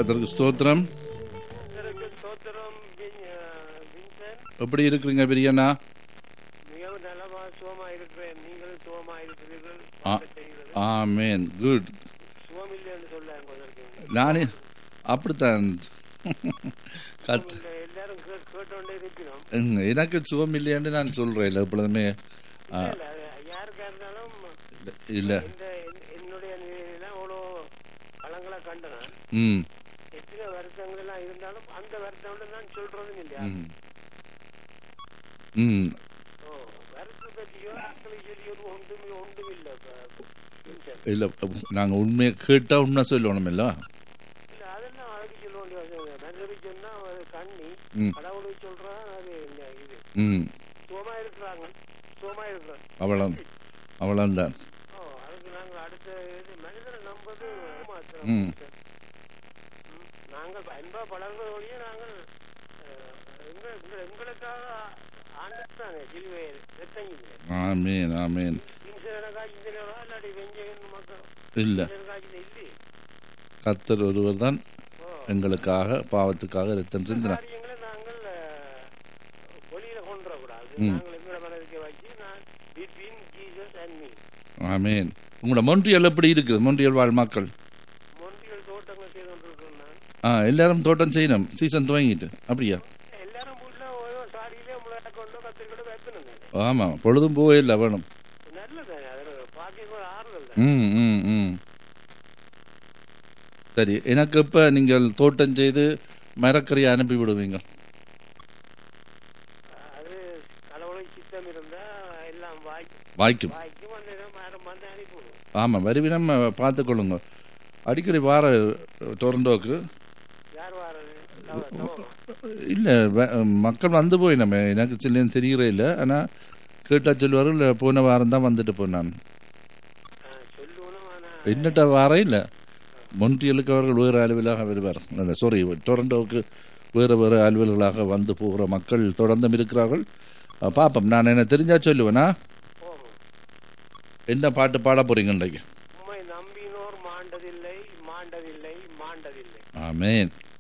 கத்தருக்கு ஸ்தோத்திரம் கர்த்தருக்கு ஸ்தோத்திரம் வின்- அஹ், வின்சென்ட் எப்படி இருக்கிறீங்க பெரியண்ணா மிகவும் நலமா சுகமா இருக்கிறேன் நீங்களும் சுகமா இருக்கிறீர்கள் ஆ. செய்கிறது ஆமேன் குட் சுகம் இல்லைன்னு சொல்ல கொஞ்சம் நானே அப்படித்தான் கத் இந்த எல்லாரும் கேட்- கேட்டோண்டே இருக்கிறோம் ம், எனக்கு சுகம் இல்லையான்னு நான் சொல்றேன் இல்லை எப்பொழுதுமே ஆ, இல்ல, அது யாருக்கா இருந்தாலும் இல்லை இந்த என்- என்னுடைய நிலையில அவ்வளோ பழங்களை கண்டன ம் எத்தனை வருஷங்கள் எல்லாம் இருந்தாலும் அந்த வருஷம் நான் சொல்றதும் இல்லையா ம் ம் ஓ வருஷத்தை பற்றியோ ஆட்களை சொல்லியோ ஒன்றும் ஒன்றும் இல்லை வின்சென்ட் இல்லை நாங்கள் உண்மையை கேட்டால் உண்மை சொல்லணும் இல்லை இல்ல அதெல்லாம் அதுக்கு சொல்ல வேண்டிய அவசியம் இல்லை மனிதருக்கு சொன்னா அது கண்ணி ம். கடவுளுக்கு சொல்றான் அது இந்த இது ம் சுகமா இருக்கிறாங்க சுகமா இருக்கிறாங்க அவ்வளோ அவ்வளோதான் ஓ அதுக்கு நாங்க அடுத்த இது மனிதரை நம்பது மாத்திரம் ம். ம். நாங்கள் அன்பா பழகுறது வழியே நாங்கள் அஹ், எங்க எங்க- எங்களுக்காக ஆண்டுட்டாங்க சிலுவை ரத்தங்கிங்க ஆமேன் ஆமேன் இன்சனக்கா இன்சனரா இல்லாட்டி வெஞ்சகன் மக்கள் இல்லை இன்சனக்காட்சி இல்லை கத்தர் ஒருவர் தான் ஓ எங்களுக்காக பாவத்துக்காக ரத்தம் சிந்தினார் காரியங்களை நாங்கள் அஹ், வெளியில கொண்டு வரக்கூடாது ம். நாங்கள் எங்களை மனதுக்கு வச்சு நான் between Jesus and me amen உங்களோட மொன்றியல் எப்படி இருக்குது மொன்றியல் வாழ் மக்கள் மொன்றியல் தோட்டங்கள் செய்து கொண்டிருக்கிறோம் நான் ஆ எல்லாரும் தோட்டம் செய்யணும் சீசன் துவங்கிட்டு அப்படியா எல்லாரும் வீட்டுல ஓயோ சாடியிலே முளை கொண்டு கத்திரிக்கொண்டு வைக்கணுங்க ஆமாம் பொழுதும் போவே இல்லை வேணும் நல்லது அது பாக்கியம் ஒரு ஆறுதல் தான் ம் ம் ம் சரி எனக்கு இப்போ நீங்கள் தோட்டம் செய்து மரக்கறியை அனுப்பி விடுவீங்க அது கடவுளை சித்தம் இருந்தா எல்லாம் வாய்க்கும் வாய்க்கும் வாய்க்கும் அந்த மரம் வந்து அனுப்பிவிடும் ஆமாம் வருவினம் பார்த்துக்கொள்ளுங்க அடிக்கடி வார டொரண்டோக்கு யார் வாரது தவ- தவமா? இல்லை மக்கள் வந்து போய் நம்ம எனக்கு சில்லேன்னு தெரிகிறே இல்லை ஆனால் கேட்டால் சொல்லுவார்கள் இல்லை போன வாரம் தான் வந்துட்டு போனான் ஆ, சொல்லணும் ஆனா என்னட்ட வாரம் இல்லை மொன்றியலுக்கு அவர்கள் வேறு அலுவலாக வருவார் அந்த சாரி டொரண்டோவுக்கு வேறு வேறு அலுவல்களாக வந்து போகிற மக்கள் தொடர்ந்தும் இருக்கிறார்கள் அஹ், பார்ப்போம் நான் என்ன தெரிஞ்சா சொல்லுவேனா போகும் என்ன பாட்டு பாட போறீங்க இன்றைக்கு உம்மை நம்பினோர் மாண்டதில்லை மாண்டதில்லை மாண்டதில்லை ஆமேன்